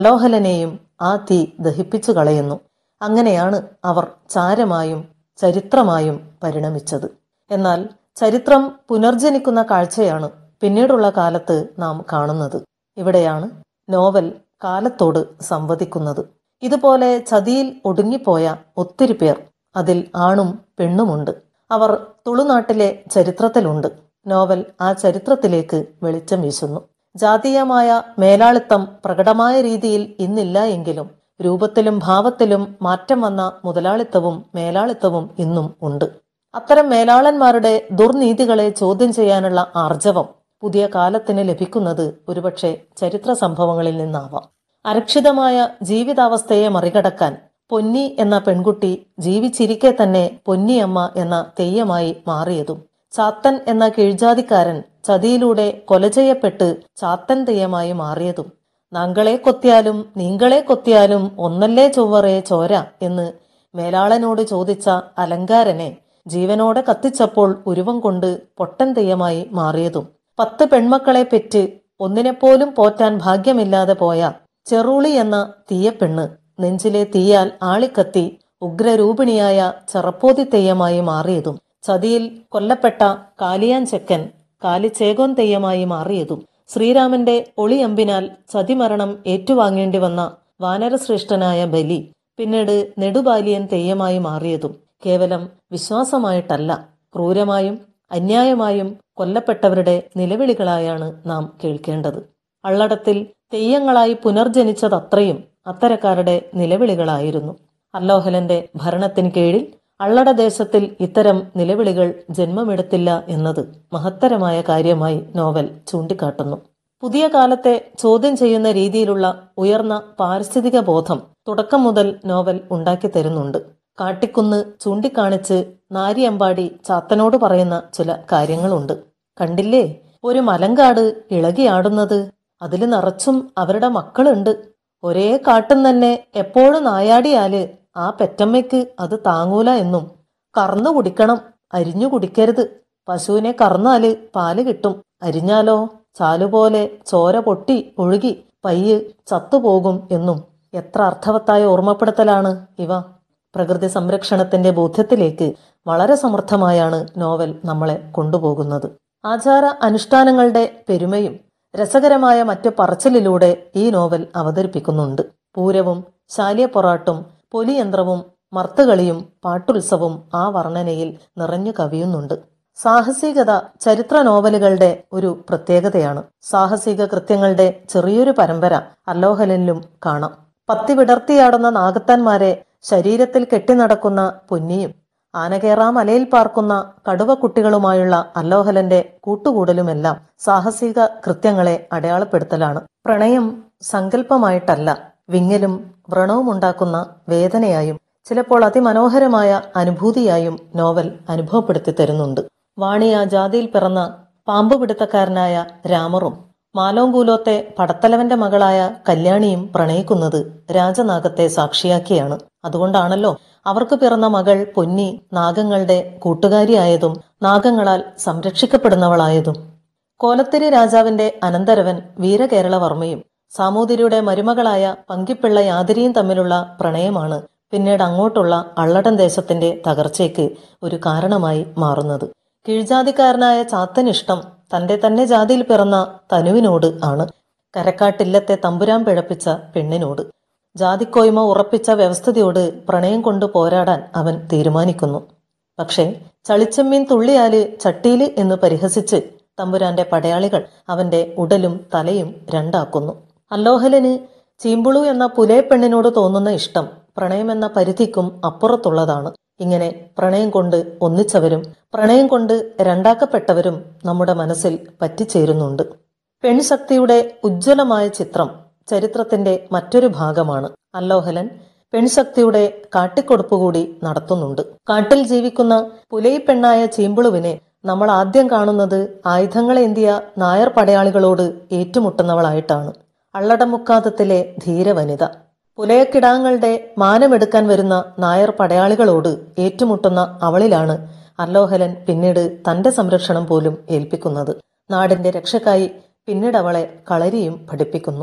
അലോഹലനെയും ആ തീ ദഹിപ്പിച്ചു കളയുന്നു അങ്ങനെയാണ് അവർ ചാരമായും ചരിത്രമായും പരിണമിച്ചത് എന്നാൽ ചരിത്രം പുനർജനിക്കുന്ന കാഴ്ചയാണ് പിന്നീടുള്ള കാലത്ത് നാം കാണുന്നത് ഇവിടെയാണ് നോവൽ കാലത്തോട് സംവദിക്കുന്നത് ഇതുപോലെ ചതിയിൽ ഒടുങ്ങിപ്പോയ ഒത്തിരി പേർ അതിൽ ആണും പെണ്ണുമുണ്ട് അവർ തുളുനാട്ടിലെ ചരിത്രത്തിലുണ്ട് നോവൽ ആ ചരിത്രത്തിലേക്ക് വെളിച്ചം വീശുന്നു ജാതീയമായ മേലാളിത്തം പ്രകടമായ രീതിയിൽ ഇന്നില്ല എങ്കിലും രൂപത്തിലും ഭാവത്തിലും മാറ്റം വന്ന മുതലാളിത്തവും മേലാളിത്തവും ഇന്നും ഉണ്ട് അത്തരം മേലാളന്മാരുടെ ദുർനീതികളെ ചോദ്യം ചെയ്യാനുള്ള ആർജവം പുതിയ കാലത്തിന് ലഭിക്കുന്നത് ഒരുപക്ഷെ ചരിത്ര സംഭവങ്ങളിൽ നിന്നാവാം അരക്ഷിതമായ ജീവിതാവസ്ഥയെ മറികടക്കാൻ പൊന്നി എന്ന പെൺകുട്ടി ജീവിച്ചിരിക്കെ തന്നെ പൊന്നിയമ്മ എന്ന തെയ്യമായി മാറിയതും ചാത്തൻ എന്ന കീഴ്ജാതിക്കാരൻ ചതിയിലൂടെ കൊല ചെയ്യപ്പെട്ട് ചാത്തൻ തെയ്യമായി മാറിയതും നങ്ങളെ കൊത്തിയാലും നീങ്കളെ കൊത്തിയാലും ഒന്നല്ലേ ചൊവ്വറേ ചോര എന്ന് മേലാളനോട് ചോദിച്ച അലങ്കാരനെ ജീവനോടെ കത്തിച്ചപ്പോൾ ഉരുവം കൊണ്ട് പൊട്ടൻ തെയ്യമായി മാറിയതും പത്ത് പെൺമക്കളെ പെറ്റ് ഒന്നിനെപ്പോലും പോറ്റാൻ ഭാഗ്യമില്ലാതെ പോയ ചെറുളി എന്ന തീയപ്പെണ്ണ് നെഞ്ചിലെ തീയാൽ ആളിക്കത്തി ഉഗ്രരൂപിണിയായ ചെറപ്പോതി തെയ്യമായി മാറിയതും ചതിയിൽ കൊല്ലപ്പെട്ട കാലിയാൻ ചെക്കൻ കാലിച്ചേകോൻ തെയ്യമായി മാറിയതും ശ്രീരാമന്റെ ഒളിയമ്പിനാൽ ചതിമരണം ഏറ്റുവാങ്ങേണ്ടി വന്ന വാനരശ്രേഷ്ഠനായ ബലി പിന്നീട് നെടുബാലിയൻ തെയ്യമായി മാറിയതും കേവലം വിശ്വാസമായിട്ടല്ല ക്രൂരമായും അന്യായമായും കൊല്ലപ്പെട്ടവരുടെ നിലവിളികളായാണ് നാം കേൾക്കേണ്ടത് അള്ളടത്തിൽ തെയ്യങ്ങളായി പുനർജനിച്ചതത്രയും അത്തരക്കാരുടെ നിലവിളികളായിരുന്നു അല്ലോഹലന്റെ ഭരണത്തിന് കീഴിൽ അള്ളട ദേശത്തിൽ ഇത്തരം നിലവിളികൾ ജന്മമെടുത്തില്ല എന്നത് മഹത്തരമായ കാര്യമായി നോവൽ ചൂണ്ടിക്കാട്ടുന്നു പുതിയ കാലത്തെ ചോദ്യം ചെയ്യുന്ന രീതിയിലുള്ള ഉയർന്ന പാരിസ്ഥിതിക ബോധം തുടക്കം മുതൽ നോവൽ ഉണ്ടാക്കി തരുന്നുണ്ട് കാട്ടിക്കുന്ന് ചൂണ്ടിക്കാണിച്ച് നാരിയമ്പാടി ചാത്തനോട് പറയുന്ന ചില കാര്യങ്ങളുണ്ട് കണ്ടില്ലേ ഒരു മലങ്കാട് ഇളകിയാടുന്നത് അതിൽ നിറച്ചും അവരുടെ മക്കളുണ്ട് ഒരേ കാട്ടും തന്നെ എപ്പോഴും നായാടിയാല് ആ പെറ്റമ്മയ്ക്ക് അത് താങ്ങൂല എന്നും കറന്നു കുടിക്കണം അരിഞ്ഞു കുടിക്കരുത് പശുവിനെ കറന്നാല് പാല് കിട്ടും അരിഞ്ഞാലോ ചാലുപോലെ ചോര പൊട്ടി ഒഴുകി പയ്യ് ചത്തുപോകും എന്നും എത്ര അർത്ഥവത്തായ ഓർമ്മപ്പെടുത്തലാണ് ഇവ പ്രകൃതി സംരക്ഷണത്തിന്റെ ബോധ്യത്തിലേക്ക് വളരെ സമൃദ്ധമായാണ് നോവൽ നമ്മളെ കൊണ്ടുപോകുന്നത് ആചാര അനുഷ്ഠാനങ്ങളുടെ പെരുമയും രസകരമായ മറ്റു പറച്ചിലിലൂടെ ഈ നോവൽ അവതരിപ്പിക്കുന്നുണ്ട് പൂരവും ശാലിയപ്പൊറാട്ടും പൊലിയന്ത്രവും മർത്തുകളിയും പാട്ടുത്സവവും ആ വർണ്ണനയിൽ നിറഞ്ഞു കവിയുന്നുണ്ട് സാഹസികത ചരിത്ര നോവലുകളുടെ ഒരു പ്രത്യേകതയാണ് സാഹസിക കൃത്യങ്ങളുടെ ചെറിയൊരു പരമ്പര അല്ലോഹലിലും കാണാം പത്തി വിടർത്തിയാടുന്ന നാഗത്താന്മാരെ ശരീരത്തിൽ കെട്ടിനടക്കുന്ന പൊന്നിയും ആനകേറാ മലയിൽ പാർക്കുന്ന കടുവ കുട്ടികളുമായുള്ള അല്ലോഹലന്റെ കൂട്ടുകൂടലുമെല്ലാം സാഹസിക കൃത്യങ്ങളെ അടയാളപ്പെടുത്തലാണ് പ്രണയം സങ്കല്പമായിട്ടല്ല വിങ്ങലും വ്രണവും ഉണ്ടാക്കുന്ന വേദനയായും ചിലപ്പോൾ അതിമനോഹരമായ അനുഭൂതിയായും നോവൽ അനുഭവപ്പെടുത്തി തരുന്നുണ്ട് വാണിയ ജാതിയിൽ പിറന്ന പാമ്പ് പിടുത്തക്കാരനായ രാമറും മാലോങ്കൂലോത്തെ പടത്തലവന്റെ മകളായ കല്യാണിയും പ്രണയിക്കുന്നത് രാജനാഗത്തെ സാക്ഷിയാക്കിയാണ് അതുകൊണ്ടാണല്ലോ അവർക്ക് പിറന്ന മകൾ പൊന്നി നാഗങ്ങളുടെ കൂട്ടുകാരിയായതും നാഗങ്ങളാൽ സംരക്ഷിക്കപ്പെടുന്നവളായതും കോലത്തിരി രാജാവിന്റെ അനന്തരവൻ വീരകേരളവർമ്മയും സാമൂതിരിയുടെ മരുമകളായ പങ്കിപ്പിള്ള യാതിരിയും തമ്മിലുള്ള പ്രണയമാണ് പിന്നീട് അങ്ങോട്ടുള്ള അള്ളടൻ ദേശത്തിന്റെ തകർച്ചയ്ക്ക് ഒരു കാരണമായി മാറുന്നത് കീഴ്ജാതിക്കാരനായ ചാത്തനിഷ്ടം തന്റെ തന്നെ ജാതിയിൽ പിറന്ന തനുവിനോട് ആണ് കരക്കാട്ടില്ലത്തെ തമ്പുരാൻ പിഴപ്പിച്ച പെണ്ണിനോട് ജാതിക്കോയ്മ ഉറപ്പിച്ച വ്യവസ്ഥതയോട് പ്രണയം കൊണ്ട് പോരാടാൻ അവൻ തീരുമാനിക്കുന്നു പക്ഷേ ചളിച്ചമ്മീൻ തുള്ളിയാല് ചട്ടിയില് എന്ന് പരിഹസിച്ച് തമ്പുരാന്റെ പടയാളികൾ അവന്റെ ഉടലും തലയും രണ്ടാക്കുന്നു അല്ലോഹലന് ചീമ്പുളു എന്ന പുലേ പെണ്ണിനോട് തോന്നുന്ന ഇഷ്ടം പ്രണയമെന്ന പരിധിക്കും അപ്പുറത്തുള്ളതാണ് ഇങ്ങനെ പ്രണയം കൊണ്ട് ഒന്നിച്ചവരും പ്രണയം കൊണ്ട് രണ്ടാക്കപ്പെട്ടവരും നമ്മുടെ മനസ്സിൽ പറ്റിച്ചേരുന്നുണ്ട് പെൺശക്തിയുടെ ഉജ്ജ്വലമായ ചിത്രം ചരിത്രത്തിന്റെ മറ്റൊരു ഭാഗമാണ് അല്ലോഹലൻ പെൺശക്തിയുടെ കാട്ടിക്കൊടുപ്പ് കൂടി നടത്തുന്നുണ്ട് കാട്ടിൽ ജീവിക്കുന്ന പുലൈ പെണ്ണായ ചീമ്പുളുവിനെ നമ്മൾ ആദ്യം കാണുന്നത് ആയുധങ്ങളേന്തിയ നായർ പടയാളികളോട് ഏറ്റുമുട്ടുന്നവളായിട്ടാണ് അള്ളടമുക്കാതത്തിലെ ധീരവനിത പുലയക്കിടാങ്ങളുടെ മാനമെടുക്കാൻ വരുന്ന നായർ പടയാളികളോട് ഏറ്റുമുട്ടുന്ന അവളിലാണ് അല്ലോഹലൻ പിന്നീട് തന്റെ സംരക്ഷണം പോലും ഏൽപ്പിക്കുന്നത് നാടിന്റെ രക്ഷക്കായി പിന്നീട് അവളെ കളരിയും പഠിപ്പിക്കുന്നു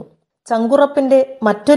ചങ്കുറപ്പിന്റെ മറ്റൊരു